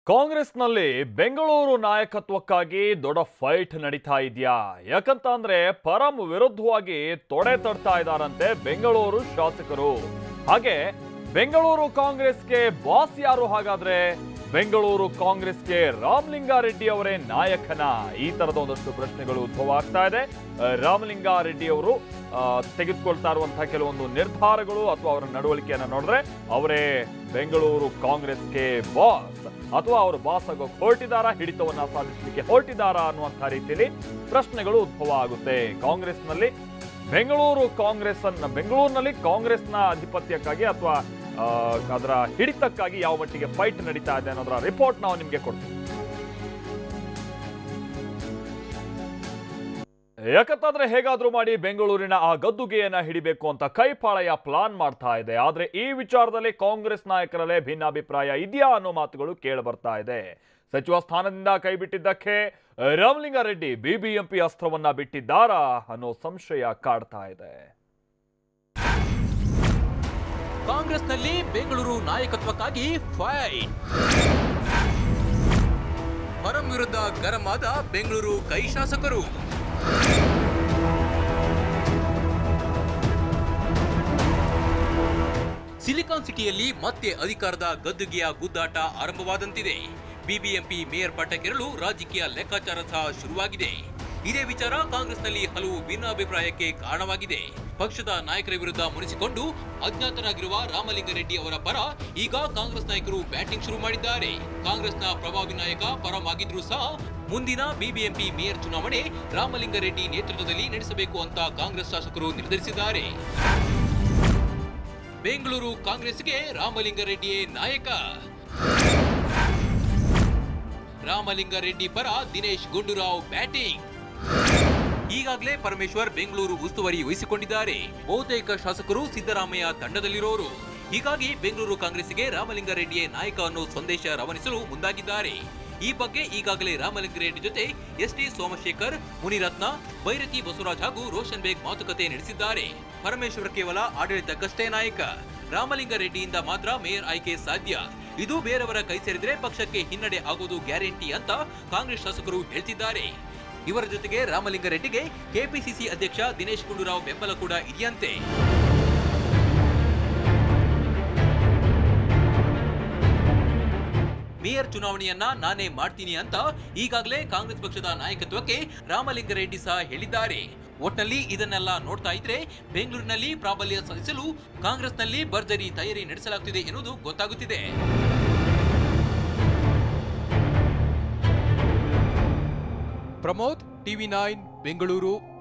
ಕಾಂಗ್ರೆಸ್ನಲ್ಲಿ ಬೆಂಗಳೂರು ನಾಯಕತ್ವಕ್ಕಾಗಿ ದೊಡ್ಡ ಫೈಟ್ ನಡೀತಾ ಇದೆಯಾ ಯಾಕಂತ ಅಂದ್ರೆ ಪರಂ ವಿರುದ್ಧವಾಗಿ ತೊಡೆ ತಡ್ತಾ ಇದ್ದಾರಂತೆ ಬೆಂಗಳೂರು ಶಾಸಕರು ಹಾಗೆ ಬೆಂಗಳೂರು ಕಾಂಗ್ರೆಸ್ಗೆ ಬಾಸ್ ಯಾರು ಹಾಗಾದ್ರೆ ಬೆಂಗಳೂರು ಕಾಂಗ್ರೆಸ್ಗೆ ರಾಮಲಿಂಗಾರೆಡ್ಡಿ ಅವರೇ ನಾಯಕನ ಈ ತರದ ಒಂದಷ್ಟು ಪ್ರಶ್ನೆಗಳು ಉದ್ಭವ ಆಗ್ತಾ ಇದೆ ಆ, ರಾಮಲಿಂಗಾರೆಡ್ಡಿ ಅವರು ಆ, ತೆಗೆದುಕೊಳ್ತಾ ಇರುವಂತಹ ಕೆಲವೊಂದು ನಿರ್ಧಾರಗಳು ಅಥವಾ ಅವರ ನಡವಳಿಕೆಯನ್ನ ನೋಡಿದ್ರೆ ಅವರೇ ಬೆಂಗಳೂರು ಕಾಂಗ್ರೆಸ್ಗೆ ಬಾಸ್ ಅಥವಾ ಅವರು ಬಾಸ್ ಆಗೋಕೆ ಹೊರಟಿದಾರಾ ಹಿಡಿತವನ್ನ ಸಾಧಿಸಲಿಕ್ಕೆ ಹೊರಟಿದಾರಾ ಅನ್ನುವಂಥ ರೀತಿಯಲ್ಲಿ ಪ್ರಶ್ನೆಗಳು ಉದ್ಭವ ಆಗುತ್ತೆ ಕಾಂಗ್ರೆಸ್ನಲ್ಲಿ ಬೆಂಗಳೂರು ಕಾಂಗ್ರೆಸ್ ಅನ್ನ ಬೆಂಗಳೂರಿನಲ್ಲಿ ಕಾಂಗ್ರೆಸ್ನ ಅಧಿಪತ್ಯಕ್ಕಾಗಿ ಅಥವಾ ಆ, ಅದರ ಹಿಡಿತಕ್ಕಾಗಿ ಯಾವ ಮಟ್ಟಿಗೆ ಫೈಟ್ ನಡೀತಾ ಇದೆ ಅನ್ನೋದರ ರಿಪೋರ್ಟ್ ನಾವು ನಿಮಗೆ ಕೊಡ್ತೀವಿ ಯಾಕಂತಂದ್ರೆ ಹೇಗಾದ್ರೂ ಮಾಡಿ ಬೆಂಗಳೂರಿನ ಆ ಗದ್ದುಗೆಯನ್ನ ಹಿಡಿಬೇಕು ಅಂತ ಕೈಪಾಳಯ ಪ್ಲಾನ್ ಮಾಡ್ತಾ ಇದೆ ಆದ್ರೆ ಈ ವಿಚಾರದಲ್ಲಿ ಕಾಂಗ್ರೆಸ್ ನಾಯಕರಲ್ಲೇ ಭಿನ್ನಾಭಿಪ್ರಾಯ ಇದೆಯಾ ಅನ್ನೋ ಮಾತುಗಳು ಕೇಳಿ ಬರ್ತಾ ಇದೆ ಸಚಿವ ಸ್ಥಾನದಿಂದ ಕೈಬಿಟ್ಟಿದ್ದಕ್ಕೆ ರಾಮಲಿಂಗಾರೆಡ್ಡಿ ಬಿಬಿಎಂಪಿ ಅಸ್ತ್ರವನ್ನ ಬಿಟ್ಟಿದ್ದಾರಾ ಅನ್ನೋ ಸಂಶಯ ಕಾಡ್ತಾ ಇದೆ ಕಾಂಗ್ರೆಸ್ನಲ್ಲಿ ಬೆಂಗಳೂರು ನಾಯಕತ್ವಕ್ಕಾಗಿ ಫೈಟ್ ಪರಂ ವಿರುದ್ಧ ಗರಂ ಆದ ಬೆಂಗಳೂರು ಕೈ ಶಾಸಕರು ಸಿಲಿಕಾನ್ ಸಿಟಿಯಲ್ಲಿ ಮತ್ತೆ ಅಧಿಕಾರದ ಗದ್ದುಗೆಯ ಗುದ್ದಾಟ ಆರಂಭವಾದಂತಿದೆ ಬಿಬಿಎಂಪಿ ಮೇಯರ್ ಪಟ್ಟಕ್ಕೇರಲು ರಾಜಕೀಯ ಲೆಕ್ಕಾಚಾರ ಸಹ ಶುರುವಾಗಿದೆ ಇದೇ ವಿಚಾರ ಕಾಂಗ್ರೆಸ್ನಲ್ಲಿ ಹಲವು ಭಿನ್ನಾಭಿಪ್ರಾಯಕ್ಕೆ ಕಾರಣವಾಗಿದೆ ಪಕ್ಷದ ನಾಯಕರ ವಿರುದ್ಧ ಮುನಿಸಿಕೊಂಡು ಅಜ್ಞಾತರಾಗಿರುವ ರಾಮಲಿಂಗಾರೆಡ್ಡಿ ಅವರ ಪರ ಈಗ ಕಾಂಗ್ರೆಸ್ ನಾಯಕರು ಬ್ಯಾಟಿಂಗ್ ಶುರು ಮಾಡಿದ್ದಾರೆ ಕಾಂಗ್ರೆಸ್ನ ಪ್ರಭಾವಿ ನಾಯಕ ಪರವಾಗಿದ್ರೂ ಸಹ ಮುಂದಿನ ಬಿಬಿಎಂಪಿ ಮೇಯರ್ ಚುನಾವಣೆ ರಾಮಲಿಂಗಾರೆಡ್ಡಿ ನೇತೃತ್ವದಲ್ಲಿ ನಡೆಸಬೇಕು ಅಂತ ಕಾಂಗ್ರೆಸ್ ಶಾಸಕರು ನಿರ್ಧರಿಸಿದ್ದಾರೆ ಬೆಂಗಳೂರು ಕಾಂಗ್ರೆಸ್ಗೆ ರಾಮಲಿಂಗಾರೆಡ್ಡಿಯೇ ನಾಯಕ ರಾಮಲಿಂಗಾರೆಡ್ಡಿ ಪರ ದಿನೇಶ್ ಗುಂಡೂರಾವ್ ಬ್ಯಾಟಿಂಗ್ ಈಗಾಗಲೇ ಪರಮೇಶ್ವರ್ ಬೆಂಗಳೂರು ಉಸ್ತುವಾರಿ ವಹಿಸಿಕೊಂಡಿದ್ದಾರೆ ಬಹುತೇಕ ಶಾಸಕರು ಸಿದ್ದರಾಮಯ್ಯ ತಂಡದಲ್ಲಿರೋರು ಹೀಗಾಗಿ ಬೆಂಗಳೂರು ಕಾಂಗ್ರೆಸ್ಗೆ ರಾಮಲಿಂಗಾರೆಡ್ಡಿಯೇ ನಾಯಕ ಅನ್ನೋ ಸಂದೇಶ ರವಾನಿಸಲು ಮುಂದಾಗಿದ್ದಾರೆ ಈ ಬಗ್ಗೆ ಈಗಾಗಲೇ ರಾಮಲಿಂಗಾರೆಡ್ಡಿ ಜೊತೆ ಎಸ್ ಟಿ ಸೋಮಶೇಖರ್ ಮುನಿರತ್ನ ಬೈರತಿ ಬಸವರಾಜ್ ಹಾಗೂ ರೋಷನ್ ಬೇಗ್ ಮಾತುಕತೆ ನಡೆಸಿದ್ದಾರೆ ಪರಮೇಶ್ವರ್ ಕೇವಲ ಆಡಳಿತಕ್ಕಷ್ಟೇ ನಾಯಕ ರಾಮಲಿಂಗಾರೆಡ್ಡಿಯಿಂದ ಮಾತ್ರ ಮೇಯರ್ ಆಯ್ಕೆ ಸಾಧ್ಯ ಇದು ಬೇರೆಯವರ ಕೈ ಸೇರಿದ್ರೆ ಪಕ್ಷಕ್ಕೆ ಹಿನ್ನಡೆ ಆಗೋದು ಗ್ಯಾರಂಟಿ ಅಂತ ಕಾಂಗ್ರೆಸ್ ಶಾಸಕರು ಹೇಳ್ತಿದ್ದಾರೆ ಇವರ ಜೊತೆಗೆ ರಾಮಲಿಂಗಾರೆಡ್ಡಿಗೆ ಕೆಪಿಸಿಸಿ ಅಧ್ಯಕ್ಷ ದಿನೇಶ್ ಗುಂಡೂರಾವ್ ಬೆಂಬಲ ಕೂಡ ಇದೆಯಂತೆ ಮೇಯರ್ ಚುನಾವಣೆಯನ್ನ ನಾನೇ ಮಾಡ್ತೀನಿ ಅಂತ ಈಗಾಗಲೇ ಕಾಂಗ್ರೆಸ್ ಪಕ್ಷದ ನಾಯಕತ್ವಕ್ಕೆ ರಾಮಲಿಂಗಾರೆಡ್ಡಿ ಸಹ ಹೇಳಿದ್ದಾರೆ ಒಟ್ನಲ್ಲಿ ಇದನ್ನೆಲ್ಲ ನೋಡ್ತಾ ಇದ್ರೆ ಬೆಂಗಳೂರಿನಲ್ಲಿ ಪ್ರಾಬಲ್ಯ ಸಾಧಿಸಲು ಕಾಂಗ್ರೆಸ್ನಲ್ಲಿ ಭರ್ಜರಿ ತಯಾರಿ ನಡೆಸಲಾಗುತ್ತಿದೆ ಎನ್ನುವುದು ಗೊತ್ತಾಗುತ್ತಿದೆ ಪ್ರಮೋದ್ ಟಿವಿ ನೈನ್ ಬೆಂಗಳೂರು